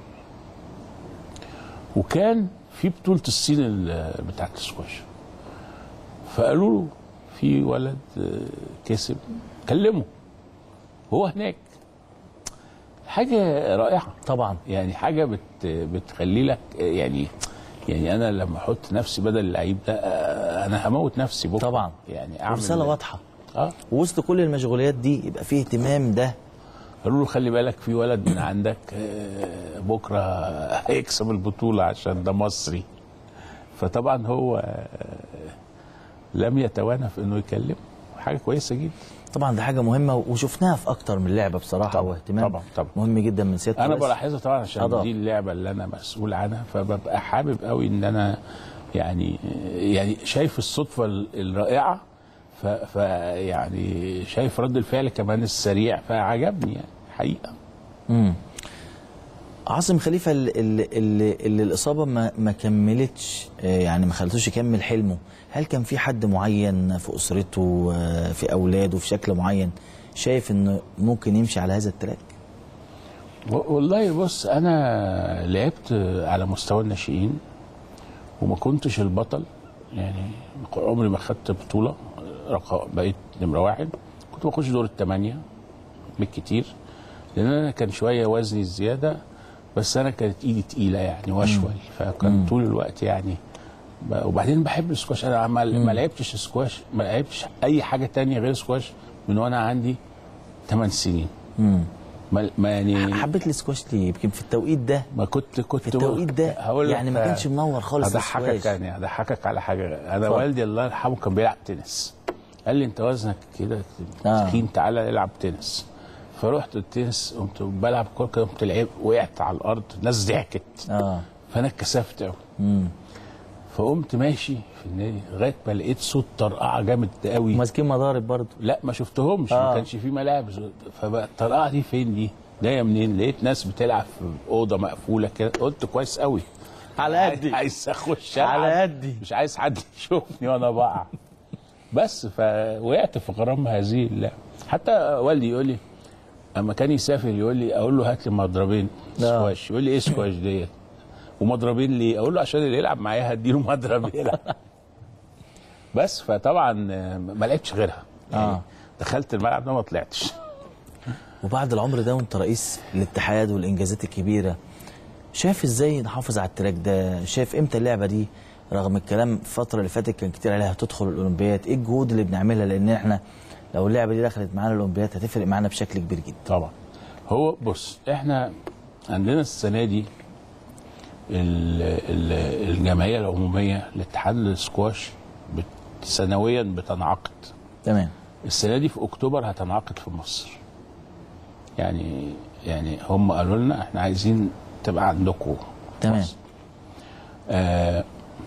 وكان في بطولة الصين ال- بتاعت السكواش فقالوا له في ولد آه، كسب كلمه هو هناك حاجة رائعة طبعا يعني حاجه بت بتخلي لك يعني يعني انا لما احط نفسي بدل اللعيب ده آه، انا هموت نفسي بكره طبعا يعني اعمل رساله واضحه اه وسط كل المشغوليات دي يبقى فيه اهتمام ده قالوا له خلي بالك في ولد من عندك آه، بكره هيكسب البطوله عشان ده مصري فطبعا هو آه، لم يتوانى في انه يكلم حاجه كويسه جدا طبعا ده حاجه مهمه وشفناها في اكتر من لعبه بصراحه طبعاً، واهتمام طبعاً، طبعاً. مهم جدا من سياده انا الرئيس. بلاحظها طبعا عشان أضاف. دي اللعبه اللي انا مسؤول عنها فببقى حابب قوي ان انا يعني يعني شايف الصدفه ال- الرائعه ف, ف يعني شايف رد الفعل كمان السريع فعجبني يعني حقيقه عاصم خليفه اللي, اللي, اللي الاصابه ما, ما كملتش آه، يعني ما خلتوش يكمل حلمه هل كان في حد معين في اسرته آه، في اولاده في شكل معين شايف انه ممكن يمشي على هذا التراك و- والله بص انا لعبت على مستوى الناشئين وما كنتش البطل يعني عمري ما خدت بطوله رقم بقيت نمره واحد كنت بخش دور الثمانيه بالكتير لان انا كان شويه وزني زياده بس انا كانت ايدي تقيله يعني واشول فكان طول الوقت يعني ب- وبعدين بحب السكواش انا ما ما لعبتش سكواش ما لعبتش اي حاجه تانية غير سكواش من وانا عندي 8 سنين ما ما يعني حبيت السكواش ليه يمكن في التوقيت ده ما كنت كنت في التوقيت ده هقول لك يعني ما كانش منور خالص هضحكك السكواش. يعني هضحكك على حاجه انا اتفضل. والدي الله يرحمه كان بيلعب تنس قال لي انت وزنك كده آه. تخين تعالى العب تنس فرحت التنس قمت بلعب كوره كده قمت لعب وقعت على الارض الناس ضحكت اه فانا اتكسفت قوي فقمت ماشي في النادي لغايه ما لقيت صوت طرقعه جامد قوي ماسكين مضارب برضه لا ما شفتهمش آه. ما كانش في ملاعب فبقى الطرقعه دي فين دي؟ جايه منين؟ لقيت ناس بتلعب في اوضه مقفوله كده قلت كويس قوي على عايز- قدي. عايز اخش على ألعب. قدي. مش عايز حد يشوفني وانا بقع بس فوقعت في غرام هذه اللعبه حتى والدي يقول لي اما كان يسافر يقول لي اقول له هات لي مضربين لا. سكواش يقول لي ايه سكواش ديت ومضربين ليه؟ اقول له عشان اللي يلعب معايا هديله مضرب يلعب بس فطبعا آه، ما لعبتش غيرها يعني آه. دخلت الملعب ده ما طلعتش وبعد العمر ده وانت رئيس الاتحاد والانجازات الكبيره شايف ازاي نحافظ على التراك ده شايف امتى اللعبه دي رغم الكلام الفتره اللي فاتت كان كتير عليها هتدخل الاولمبياد ايه الجهود اللي بنعملها لان احنا لو اللعبه دي دخلت معانا الاولمبياد هتفرق معانا بشكل كبير جدا طبعا هو بص احنا عندنا السنه دي ال- ال- الجمعيه العموميه لاتحاد السكواش بت- سنويا بتنعقد تمام السنه دي في اكتوبر هتنعقد في مصر يعني يعني هم قالوا لنا احنا عايزين تبقى عندكم تمام آه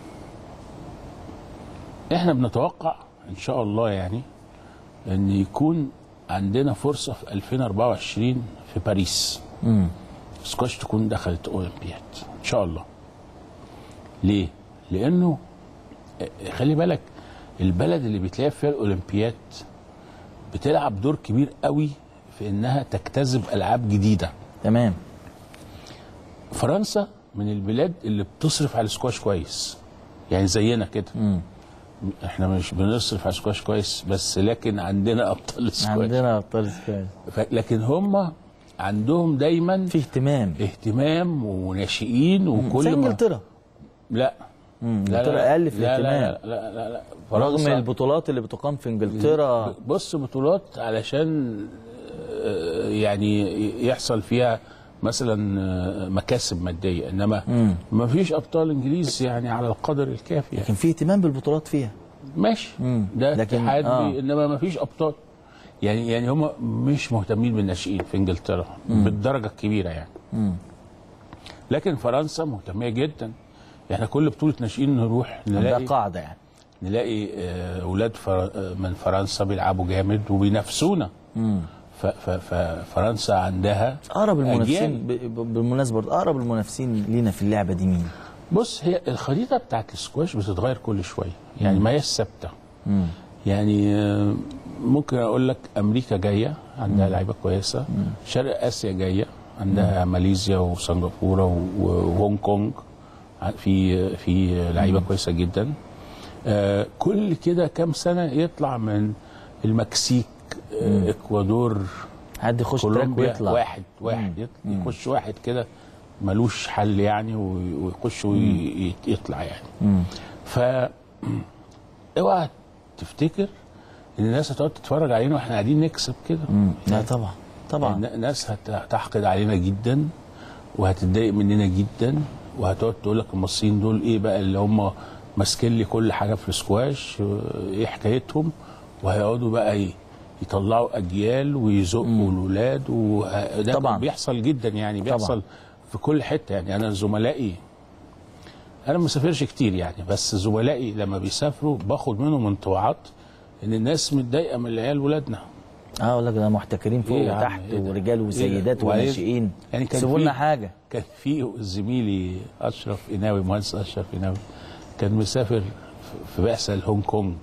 احنا بنتوقع ان شاء الله يعني ان يكون عندنا فرصه في 2024 في باريس امم سكواش تكون دخلت اولمبياد ان شاء الله ليه لانه آه، خلي بالك البلد اللي بتلعب فيها الاولمبياد بتلعب دور كبير قوي في انها تجتذب العاب جديده تمام فرنسا من البلاد اللي بتصرف على السكواش كويس يعني زينا كده احنا مش بنصرف على السكواش كويس بس لكن عندنا ابطال السكواش عندنا ابطال سكواش ف- لكن هم عندهم دايما في اهتمام اهتمام وناشئين وكل زي ما انجلترا لا مم، لا انجلترا لا اقل في لا الاهتمام لا لا لا, لا. رغم فرنسا البطولات اللي بتقام في انجلترا بص بطولات علشان آه، يعني يحصل فيها مثلا آه، مكاسب ماديه انما ما فيش ابطال انجليز يعني على القدر الكافي يعني. لكن في اهتمام بالبطولات فيها ماشي ده لكن- اتحاد آه. بي- انما ما فيش ابطال يعني يعني هم مش مهتمين بالناشئين في انجلترا بالدرجه الكبيره يعني لكن فرنسا مهتميه جدا احنا كل بطوله ناشئين نروح ده نلاقي قاعده يعني نلاقي آه، اولاد فر... آه، من فرنسا بيلعبوا جامد وبينافسونا ف... ف... ففرنسا عندها اقرب المنافسين أجيال. ب- ب- بالمناسبه برضه اقرب المنافسين لينا في اللعبه دي مين؟ بص هي الخريطه بتاعت السكواش بتتغير كل شويه يعني ما هي ثابته يعني آه، ممكن اقول لك امريكا جايه عندها لعيبه كويسه شرق اسيا جايه عندها ماليزيا وسنغافوره و- وهونج كونج ع- في في لعيبه كويسه جدا آه، كل كده كام سنه يطلع من المكسيك آه، اكوادور حد يخش تراك كولومبيا ويطلع واحد واحد يط- يخش واحد كده ملوش حل يعني وي- ويخش ويطلع يعني ف اوعى تفتكر ان الناس هتقعد تتفرج علينا واحنا قاعدين نكسب كده لا طبعا طبعا الن- الناس هت- هتحقد علينا جدا وهتتضايق مننا جدا وهتقعد تقول لك المصريين دول ايه بقى اللي هم ماسكين لي كل حاجه في السكواش ايه حكايتهم وهيقعدوا بقى ايه يطلعوا اجيال ويزقوا الاولاد وده طبعاً. بيحصل جدا يعني بيحصل في كل حته يعني انا زملائي انا ما بسافرش كتير يعني بس زملائي لما بيسافروا باخد منهم انطباعات ان الناس متضايقه من العيال ولادنا اه اقول لك ده محتكرين فوق إيه يا عم، وتحت إيه ده؟ ورجال إيه وسيدات ده؟ وبعدين- وناشئين يعني كان سيبوا لنا في- حاجه كان في زميلي اشرف قناوي مهندس اشرف قناوي كان مسافر في بعثه لهونج كونج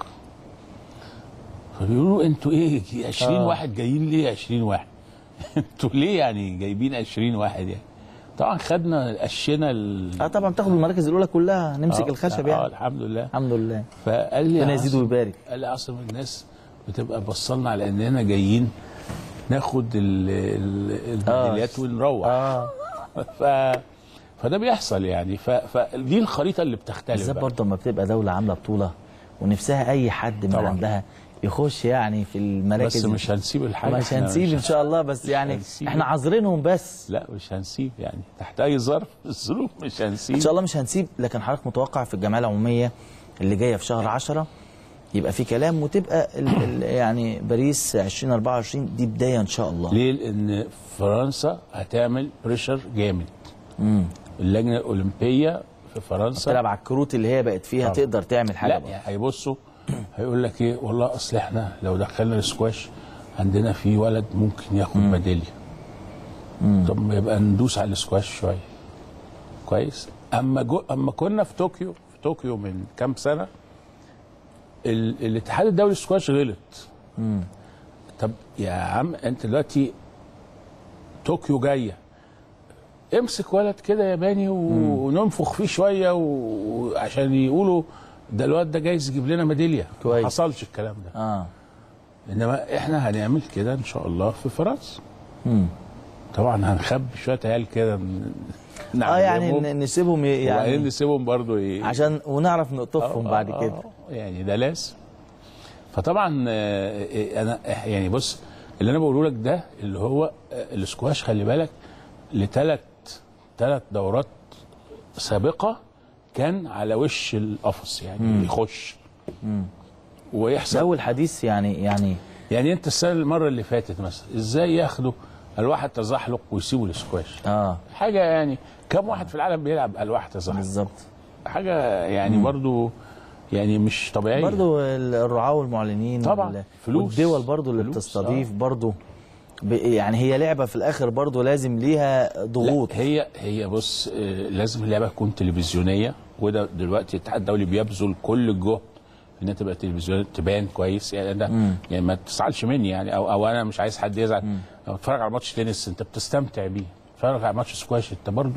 فبيقولوا انتوا ايه 20 آه. واحد جايين ليه 20 واحد انتوا ليه يعني جايبين 20 واحد يعني طبعا خدنا قشنا ال... اه طبعا بتاخد المراكز الاولى كلها نمسك آه، الخشب اه يعني الحمد لله الحمد لله فقال لي ربنا يا يزيد عاصم- ويبارك قال لي عاصم الناس بتبقى بصلنا على اننا جايين ناخد ال- ال- الميداليات ونروح اه ف فده بيحصل يعني ف... فدي الخريطه اللي بتختلف بالذات بقى. برضه لما بتبقى دوله عامله بطوله ونفسها اي حد من طبعاً. عندها يخش يعني في المراكز بس مش هنسيب الحاجه مش إحنا هنسيب مش ان شاء الله بس مش يعني هنسيب. احنا عذرينهم بس لا مش هنسيب يعني تحت اي ظرف الظروف مش هنسيب ان شاء الله مش هنسيب لكن حضرتك متوقع في الجمعيه العموميه اللي جايه في شهر 10 يبقى في كلام وتبقى ال ال يعني باريس 2024 دي بدايه ان شاء الله ليه؟ لان فرنسا هتعمل بريشر جامد اللجنه الاولمبيه في فرنسا تلعب على الكروت اللي هي بقت فيها طبعا. تقدر تعمل حاجه لا برضه. يعني هيبصوا هيقول لك ايه والله اصل احنا لو دخلنا السكواش عندنا في ولد ممكن ياخد ميداليه طب ما يبقى ندوس على السكواش شويه كويس اما جو اما كنا في طوكيو في طوكيو من كام سنه ال... الاتحاد الدولي للسكواش غلط طب يا عم انت دلوقتي طوكيو جايه امسك ولد كده ياباني و- وننفخ فيه شويه و- وعشان يقولوا ده الواد ده جايز يجيب لنا ميداليه كويس. ما حصلش الكلام ده اه انما احنا هنعمل كده ان شاء الله في فرنسا طبعا هنخبي شويه عيال كده ن- اه يعني نعلمهم، ن- نسيبهم ي- وبعدين يعني نسيبهم برضو ايه عشان ونعرف نقطفهم آه، بعد آه، كده آه، يعني ده لازم فطبعا آه، آه، انا يعني بص اللي انا بقوله لك ده اللي هو آه، السكواش خلي بالك لثلاث ثلاث دورات سابقه كان على وش القفص يعني يخش ده ويحصل اول حديث يعني يعني يعني انت السنه المره اللي فاتت مثلا ازاي ياخدوا الواحد تزحلق ويسيبوا السكواش اه حاجه يعني كم واحد في العالم بيلعب الواح تزحلق بالظبط حاجه يعني برضو يعني مش طبيعيه برضو ال- الرعاة والمعلنين طبعاً. وال- فلوس. والدول برضو اللي فلوس، بتستضيف برضو ب- يعني هي لعبة في الآخر برضو لازم ليها ضغوط لا هي هي بص آه، لازم اللعبه تكون تلفزيونيه وده دلوقتي الاتحاد الدولي بيبذل كل الجهد انها تبقى تلفزيونيه تبان كويس يعني ده يعني ما تزعلش مني يعني او او انا مش عايز حد يزعل لما تتفرج على ماتش تنس انت بتستمتع بيه تتفرج على ماتش سكواش انت برضو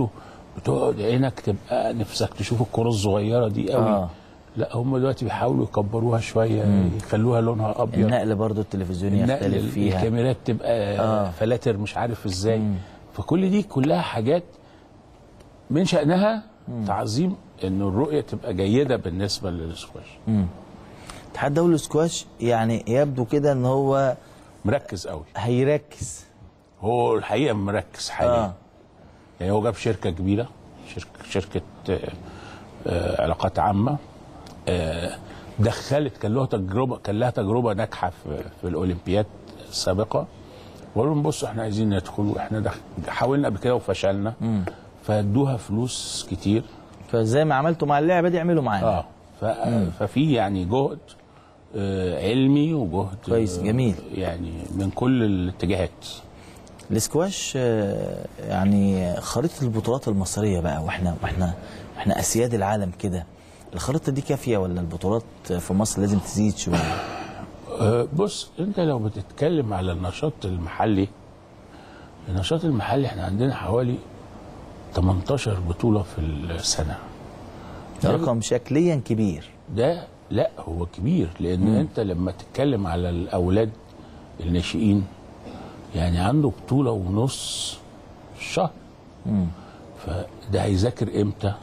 بتقعد عينك تبقى نفسك تشوف الكره الصغيره دي قوي آه. لا هم دلوقتي بيحاولوا يكبروها شويه يخلوها لونها ابيض النقل برضو التلفزيوني النقل يختلف فيها الكاميرات تبقى آه. آه. فلاتر مش عارف ازاي فكل دي كلها حاجات من شأنها تعظيم ان الرؤيه تبقى جيده بالنسبه للسكواش الاتحاد الدولي للسكواش يعني يبدو كده ان هو مركز قوي هيركز هو الحقيقه مركز حاليا آه. آه. يعني هو جاب شركه كبيره شركه شركه آه، آه علاقات عامه آه دخلت كان له تجربه كان لها تجربه ناجحه في, في الاولمبياد السابقه وقالوا لهم بصوا احنا عايزين ندخل واحنا دخ... حاولنا قبل كده وفشلنا فادوها فلوس كتير فزي ما عملتوا مع اللعبه دي اعملوا معانا اه ف... ففي يعني جهد آه علمي وجهد كويس، آه، جميل. يعني من كل الاتجاهات الاسكواش آه، يعني خريطه البطولات المصريه بقى واحنا واحنا واحنا اسياد العالم كده الخريطه دي كافيه ولا البطولات في مصر لازم تزيد شويه أه، بص انت لو بتتكلم على النشاط المحلي النشاط المحلي احنا عندنا حوالي 18 بطولة في السنة ده رقم شكليا كبير ده لا هو كبير لان مم. انت لما تتكلم على الاولاد الناشئين يعني عنده بطولة ونص في الشهر فده هيذاكر امتى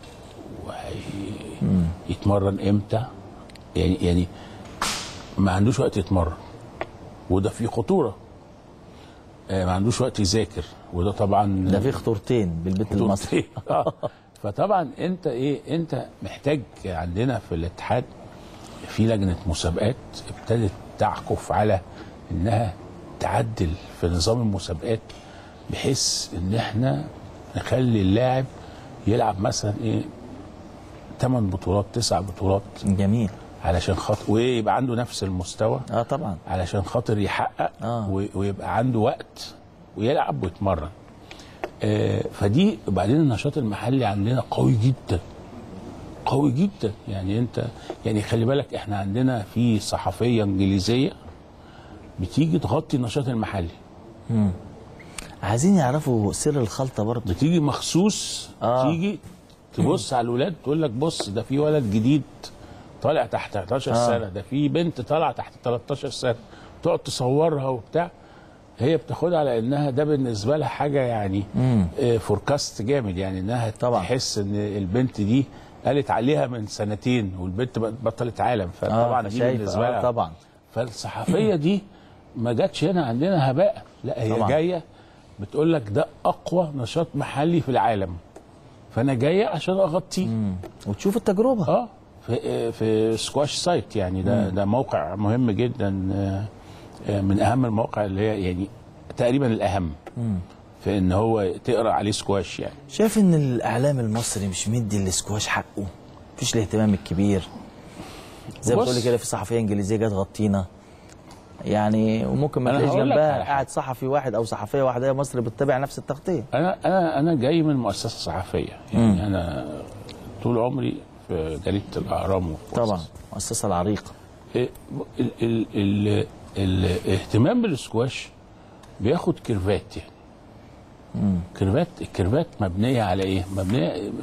وهيتمرن امتى يعني يعني ما عندوش وقت يتمرن وده فيه خطورة آه، ما عندوش وقت يذاكر وده طبعا ده في خطورتين بالبيت المصري آه. فطبعا انت ايه انت محتاج عندنا في الاتحاد في لجنه مسابقات ابتدت تعكف على انها تعدل في نظام المسابقات بحيث ان احنا نخلي اللاعب يلعب مثلا ايه 8 بطولات 9 بطولات جميل علشان خاطر ويبقى عنده نفس المستوى اه طبعا علشان خاطر يحقق آه. و- ويبقى عنده وقت ويلعب ويتمرن آه، فدي وبعدين النشاط المحلي عندنا قوي جدا قوي جدا يعني انت يعني خلي بالك احنا عندنا في صحفيه انجليزيه بتيجي تغطي النشاط المحلي عايزين يعرفوا سر الخلطه برضه بتيجي مخصوص آه. آه. تيجي تبص على الولاد تقول لك بص ده في ولد جديد طالع تحت 11 آه. آه. سنه ده في بنت طالعه تحت 13 سنه تقعد تصورها وبتاع هي بتاخدها على انها ده بالنسبه لها حاجه يعني آه فوركاست جامد يعني انها طبعا. تحس ان البنت دي قالت عليها من سنتين والبنت بقت بطلت عالم فطبعا آه دي شايفة، بالنسبه آه لها طبعا فالصحفيه دي ما جاتش هنا عندنا هباء لا هي طبعاً. طبعا. جايه بتقول لك ده اقوى نشاط محلي في العالم فانا جايه عشان اغطيه وتشوف التجربه اه في في سكواش سايت يعني ده ده موقع مهم جدا آه، آه، من اهم المواقع اللي هي يعني تقريبا الاهم في ان هو تقرا عليه سكواش يعني شايف ان الاعلام المصري مش مدي الاسكواش حقه مفيش الاهتمام الكبير زي ما بص. بتقولي كده في صحفيه انجليزيه جت تغطينا يعني وممكن ما أنا تلاقيش هقول لك جنبها على حاجة. قاعد صحفي واحد او صحفيه واحده هي مصر بتتابع نفس التغطيه انا انا انا جاي من مؤسسه صحفيه يعني انا طول عمري في جريده الاهرام وفي طبعا مؤسسة. المؤسسه العريقه ال ال ال ال الاهتمام بالسكواش بياخد كيرفات يعني كيرفات الكيرفات مبنيه على ايه؟ مبنيه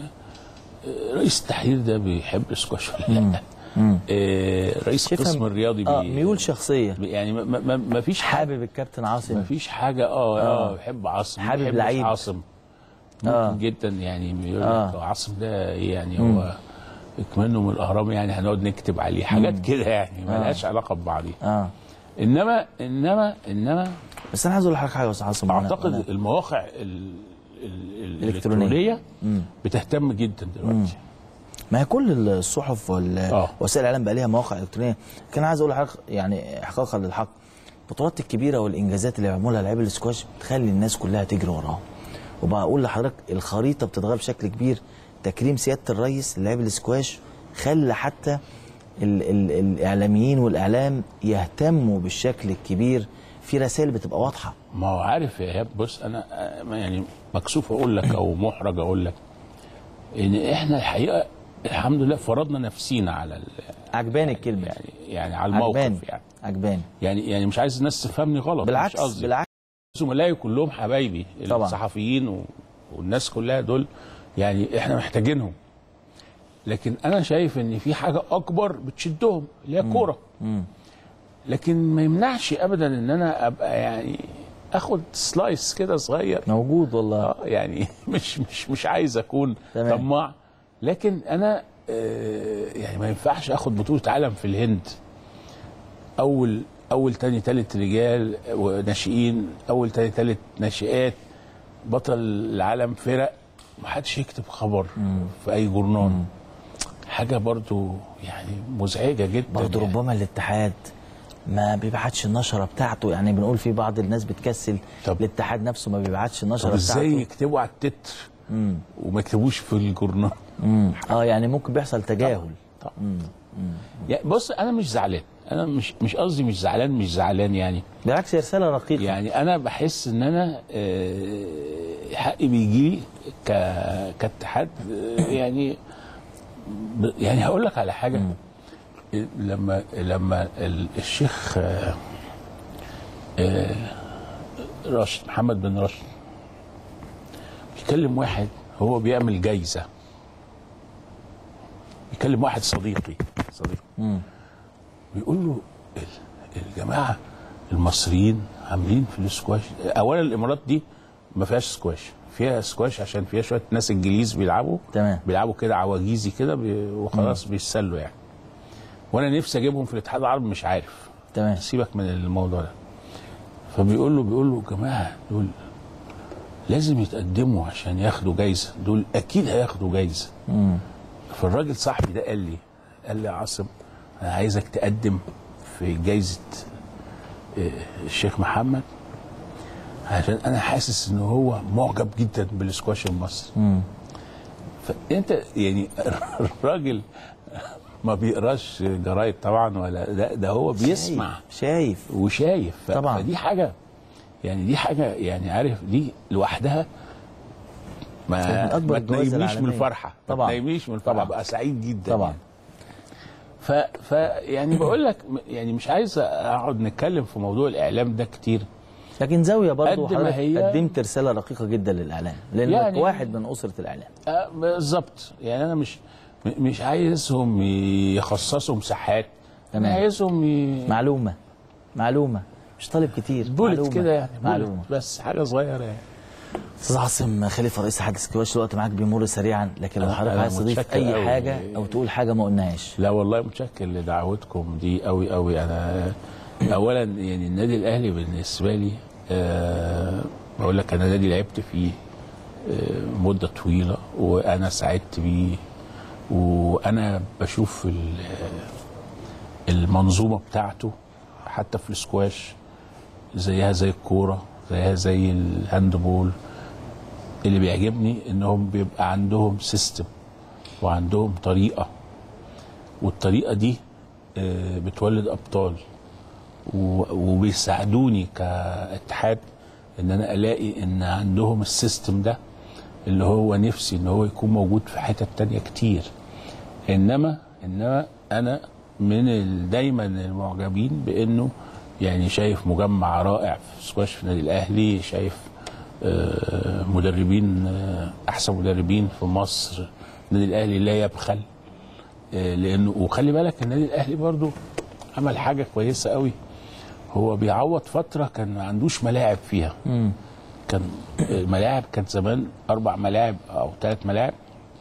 رئيس التحرير ده بيحب السكواش ولا لا؟ آه، رئيس شايفها القسم الرياضي اه بي- ميول شخصيه بي- يعني ما, ما, ما فيش حاجه حابب الكابتن عاصم ما فيش حاجه اه اه بيحب عاصم حابب بيحبش لعيب. عاصم ممكن آه. جدا يعني بيقول آه. لك عاصم ده إيه يعني هو اكمنه من الاهرام يعني هنقعد نكتب عليه حاجات كده يعني ما لهاش علاقه ببعضيها اه انما انما انما بس انا عايز اقول لحضرتك حاجه يا استاذ عاصم وأنا- اعتقد وأنا- المواقع ال- ال- الإلكترونية. الالكترونيه بتهتم جدا دلوقتي ما هي كل الصحف آه. ووسائل الاعلام بقى ليها مواقع الكترونيه كان عايز اقول لحضرتك يعني احقاقا للحق البطولات الكبيره والانجازات اللي بيعملها لعيبه الاسكواش بتخلي الناس كلها تجري وراهم وبقول لحضرتك الخريطه بتتغير بشكل كبير تكريم سياده الرئيس للاعيب الاسكواش خلى حتى ال ال الاعلاميين والاعلام يهتموا بالشكل الكبير في رسائل بتبقى واضحه ما هو عارف يا ايهاب بص انا آه، ما يعني مكسوف اقول لك او محرج اقول لك ان احنا الحقيقه الحمد لله فرضنا نفسينا على ال- عجباني الكلمه يعني يعني على عجباني الموقف يعني عجباني يعني يعني مش عايز الناس تفهمني غلط بالعكس مش قصدي بالعكس زملائي كلهم حبايبي طبعا. الصحفيين و... والناس كلها دول يعني احنا محتاجينهم لكن انا شايف ان في حاجه اكبر بتشدهم اللي هي الكوره لكن ما يمنعش ابدا ان انا ابقى يعني اخد سلايس كده صغير موجود والله اه يعني مش مش مش عايز اكون تمام. طماع لكن انا آه، يعني ما ينفعش اخد بطوله عالم في الهند اول اول تاني تالت رجال وناشئين اول تاني تالت ناشئات بطل العالم فرق ما حدش يكتب خبر في اي جورنال حاجه برضو يعني مزعجه جدا برضه يعني. ربما الاتحاد ما بيبعتش النشره بتاعته يعني بنقول في بعض الناس بتكسل طب- الاتحاد نفسه ما بيبعتش النشره طب ازاي بتاعته يكتبوا على التتر وما يكتبوش في الجورنال مم. اه يعني ممكن بيحصل تجاهل يعني بص انا مش زعلان انا مش مش قصدي مش زعلان مش زعلان يعني بالعكس هي رساله رقيقه يعني انا بحس ان انا آه، حقي بيجي لي ك- كاتحاد آه، يعني ب- يعني هقول لك على حاجه لما لما ال- الشيخ آه، آه، راشد محمد بن راشد بيكلم واحد هو بيعمل جايزه بيكلم واحد صديقي صديقي بيقول له ال- الجماعه المصريين عاملين في السكواش اولا الامارات دي ما فيهاش سكواش فيها سكواش عشان فيها شويه ناس انجليز بيلعبوا تمام. بيلعبوا كده عواجيزي كده بي- وخلاص بيتسلوا يعني وانا نفسي اجيبهم في الاتحاد العربي مش عارف تمام سيبك من الموضوع ده فبيقول له بيقول له جماعه دول لازم يتقدموا عشان ياخدوا جايزه دول اكيد هياخدوا جايزه فالراجل صاحبي ده قال لي قال لي يا عاصم انا عايزك تقدم في جايزه آه، الشيخ محمد عشان انا حاسس ان هو معجب جدا بالسكواش المصري فانت يعني الراجل ما بيقراش جرايد طبعا ولا ده, ده هو بيسمع شايف, شايف. وشايف ف- طبعاً. فدي حاجه يعني دي حاجه يعني عارف دي لوحدها من ما أكبر ما الجوائز تنيمنيش من العالمية. الفرحه طبعاً. ما تنيمنيش من الفرحه طبعاً. بقى سعيد جدا طبعا يعني. ف, ف يعني بقول لك م- يعني مش عايز اقعد نتكلم في موضوع الاعلام ده كتير لكن زاويه برضه قد ما حضرتك هي- قدمت رساله رقيقه جدا للاعلام لانك يعني- واحد من اسره الاعلام آه، بالظبط يعني انا مش م- مش عايزهم يخصصوا مساحات انا تمام. عايزهم ي... معلومه معلومه مش طالب كتير بولت معلومة. كده يعني معلومه بولت بس حاجه صغيره يعني استاذ عاصم خليفه رئيس اتحاد السكواش الوقت معاك بيمر سريعا لكن لو أنا- حضرتك أنا عايز تضيف متشكر اي أوي. حاجه او تقول حاجه ما قلناهاش لا والله متشكر لدعوتكم دي قوي قوي انا اولا يعني النادي الاهلي بالنسبه لي أه بقول لك انا نادي لعبت فيه أه مده طويله وانا سعدت بيه وانا بشوف ال- المنظومه بتاعته حتى في السكواش زيها زي الكوره زيها زي الهاندبول اللي بيعجبني انهم بيبقى عندهم سيستم وعندهم طريقه والطريقه دي آه، بتولد ابطال و- وبيساعدوني كاتحاد ان انا الاقي ان عندهم السيستم ده اللي هو نفسي ان هو يكون موجود في حتت تانية كتير انما انما انا من ال- دايما المعجبين بانه يعني شايف مجمع رائع في سكواش في النادي الاهلي شايف آه، مدربين آه، احسن مدربين في مصر النادي الاهلي لا يبخل آه، لانه وخلي بالك النادي الاهلي برضو عمل حاجه كويسه قوي هو بيعوض فتره كان ما عندوش ملاعب فيها كان الملاعب كانت زمان اربع ملاعب او ثلاث ملاعب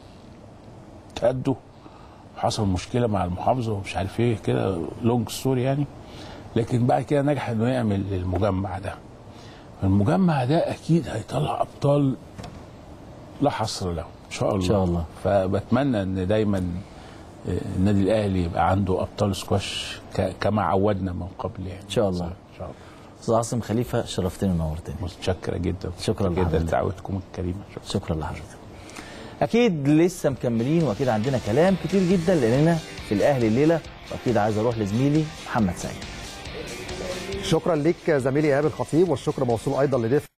تأدوا حصل مشكله مع المحافظه ومش عارف ايه كده لونج ستوري يعني لكن بعد كده نجح انه يعمل المجمع ده المجمع ده اكيد هيطلع ابطال لا حصر له ان شاء الله إن شاء الله. فبتمنى ان دايما آه، النادي الاهلي يبقى عنده ابطال سكواش ك- كما عودنا من قبل يعني إن شاء الله. ان شاء الله استاذ عاصم خليفه شرفتني ونورتني متشكره جدا شكراً جدا لحضرتك. لدعوتكم الكريمه شكرا شكرا لحضرتك اكيد لسه مكملين واكيد عندنا كلام كتير جدا لاننا في الاهلي الليله واكيد عايز اروح لزميلي محمد سعيد شكرا ليك زميلي ايهاب الخطيب والشكر موصول ايضا لضيف